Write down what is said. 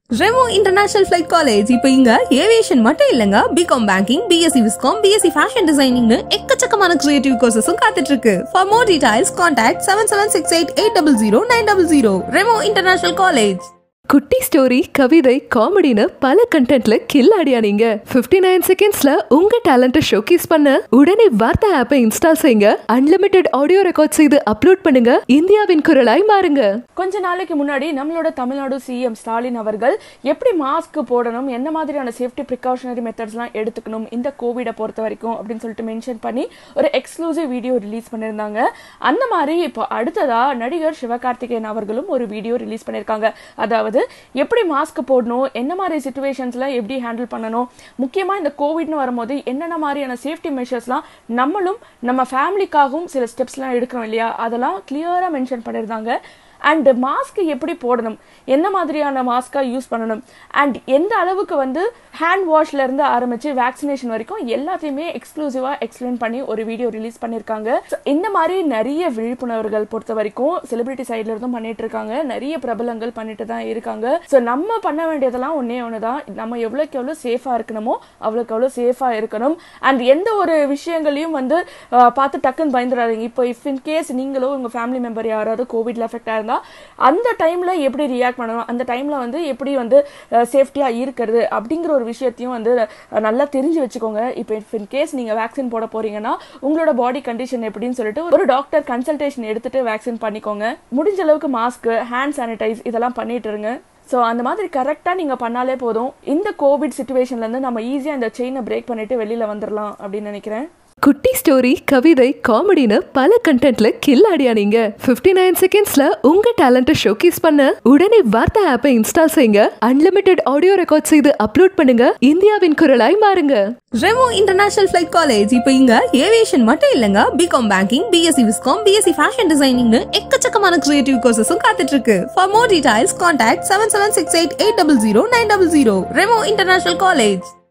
Remo international flight college இப்போ இங்க aviation மட்டும் இல்லங்க BCom banking BSc viscom BSc fashion டிசைனிங்னு எக்கச்சக்கமான கிரியேட்டிவ் கோர்சஸும் காத்துட்டு இருக்கு for more details contact seven seven six eight eight double zero nine double zero Remo international college குட்டி ஸ்டோரி கவிதை காமெடின்னு பல கண்டென்ட்ல கில்லாடியா நீங்க 59 நைன் செகண்ட்ஸ்ல உங்க டேலண்ட்டை ஷோகேஸ் பண்ண உடனே வார்த்தை ஆப்பை இன்ஸ்டால் செய்யுங்க அன்லிமிட்டெட் ஆடியோ ரெக்கார்ட் செய்து அப்லோட் பண்ணுங்க இந்தியாவின் குரலாய் மாறுங்க கொஞ்ச நாளைக்கு முன்னாடி நம்மளோட தமிழ்நாடு சிஎம் ஸ்டாலின் அவர்கள் எப்படி மாஸ்க் போடணும் என்ன மாதிரியான சேஃப்டி ப்ரிகாஷனரி மெத்தட்ஸ்லாம் எடுத்துக்கணும் இந்த கோவிடை பொறுத்த வரைக்கும் அப்படின்னு சொல்லிட்டு மென்ஷன் பண்ணி ஒரு எக்ஸ்க்ளூசிவ் வீடியோ ரிலீஸ் பண்ணியிருந்தாங்க அந்த மாதிரி இப்போ அடுத்ததா நடிகர் சிவகார்த்திகேயன் அவர்களும் ஒரு வீடியோ ரிலீஸ் பண்ணியிருக்காங்க அதாவது எப்படி மாஸ்க் போடணும் என்ன மாதிரி சுச்சுவேஷன்ஸ்ல எப்படி ஹேண்டில் பண்ணணும் முக்கியமா இந்த கோவிட்னு வரும்போது என்னென்ன மாதிரியான சேஃப்டி மெஷர்ஸ்லாம் நம்மளும் நம்ம ஃபேமிலிக்காகவும் சில ஸ்டெப்ஸ்லாம் எடுக்கிறோம் இல்லையா அதெல்லாம் கிளியரா மென்ஷன் பண்ணியிருந்தாங்க அண்ட் மாஸ்க் எப்படி போடணும் என்ன மாதிரியான மாஸ்காக யூஸ் பண்ணணும் அண்ட் எந்த அளவுக்கு வந்து ஹேண்ட் வாஷ்ல இருந்து ஆரம்பிச்சு வேக்சினேஷன் வரைக்கும் எல்லாத்தையுமே எக்ஸ்க்ளூசிவாக எக்ஸ்பிளைன் பண்ணி ஒரு வீடியோ ரிலீஸ் பண்ணியிருக்காங்க So, இந்த மாதிரி நிறைய விழிப்புணர்வுகள் பொறுத்த வரைக்கும் செலிபிரிட்டி சைட்ல இருந்தும் பண்ணிட்டு இருக்காங்க நிறைய பிரபலங்கள் பண்ணிட்டு தான் இருக்காங்க ஸோ நம்ம பண்ண வேண்டியதெல்லாம் ஒன்னே ஒன்று தான் நம்ம எவ்வளோக்கு எவ்வளோ சேஃபாக இருக்கணுமோ அவ்வளோக்கு எவ்வளோ சேஃபாக இருக்கணும் அண்ட் எந்த ஒரு விஷயங்களையும் வந்து அஹ், பார்த்து டக்குன்னு பயந்துடாதீங்க இப்போ இஃப் இன் கேஸ் நீங்களோ உங்க ஃபேமிலி மெம்பர் யாராவது கோவிட்ல எஃபெக்ட் ஆயிருந்தா அந்த டைம்ல எப்படி ரியாக்ட் பண்ணணும் அந்த டைம்ல வந்து எப்படி வந்து சேஃப்டியா இருக்கிறது அப்படிங்கிற ஒரு விஷயத்தையும் வந்து அஹ், நல்லா தெரிஞ்சு வச்சுக்கோங்க இப்போ இஃப் இன் கேஸ் நீங்க வேக்சின் போட போறீங்கன்னா உங்களோட பாடி கண்டிஷன் எப்படின்னு சொல்லிட்டு ஒரு டாக்டர் கன்சல்டேஷன் எடுத்துட்டு வேக்சின் பண்ணிக்கோங்க முடிஞ்ச அளவுக்கு மாஸ்க் ஹேண்ட் சானிடைஸ் இதெல்லாம் பண்ணிட்டு இருங்க ஸோ அந்த மாதிரி கரெக்டாக நீங்கள் பண்ணாலே போதும் இந்த கோவிட் சுச்சுவேஷன்லேருந்து நம்ம ஈஸியாக இந்த செயினை பிரேக் பண்ணிட்டு வெளியில் வந்துடலாம் அப்படின்னு நினைக்கிறேன் குட்டி ஸ்டோரி கவிதை காமெடின்னு பல கண்டென்ட்ல கில்லாடியா நீங்க 59 நைன் செகண்ட்ஸ்ல உங்க டேலண்ட்டை ஷோகேஸ் பண்ண உடனே வார்த்தை ஆப்பை இன்ஸ்டால் செய்யுங்க அன்லிமிட்டெட் ஆடியோ ரெக்கார்ட் செய்து அப்லோட் பண்ணுங்க இந்தியாவின் குரலாய் மாறுங்க ரெமோ இன்டர்நேஷனல் ஃபிளைட் காலேஜ் இப்போ இங்க ஏவியேஷன் மட்டும் இல்லங்க BCom banking BSc viscom BSc fashion டிசைனிங்னு எக்கச்சக்கமான கிரியேட்டிவ் கோர்சஸும் காத்துட்டு இருக்கு for more details contact seven seven six eight eight double zero nine double zero Remo international college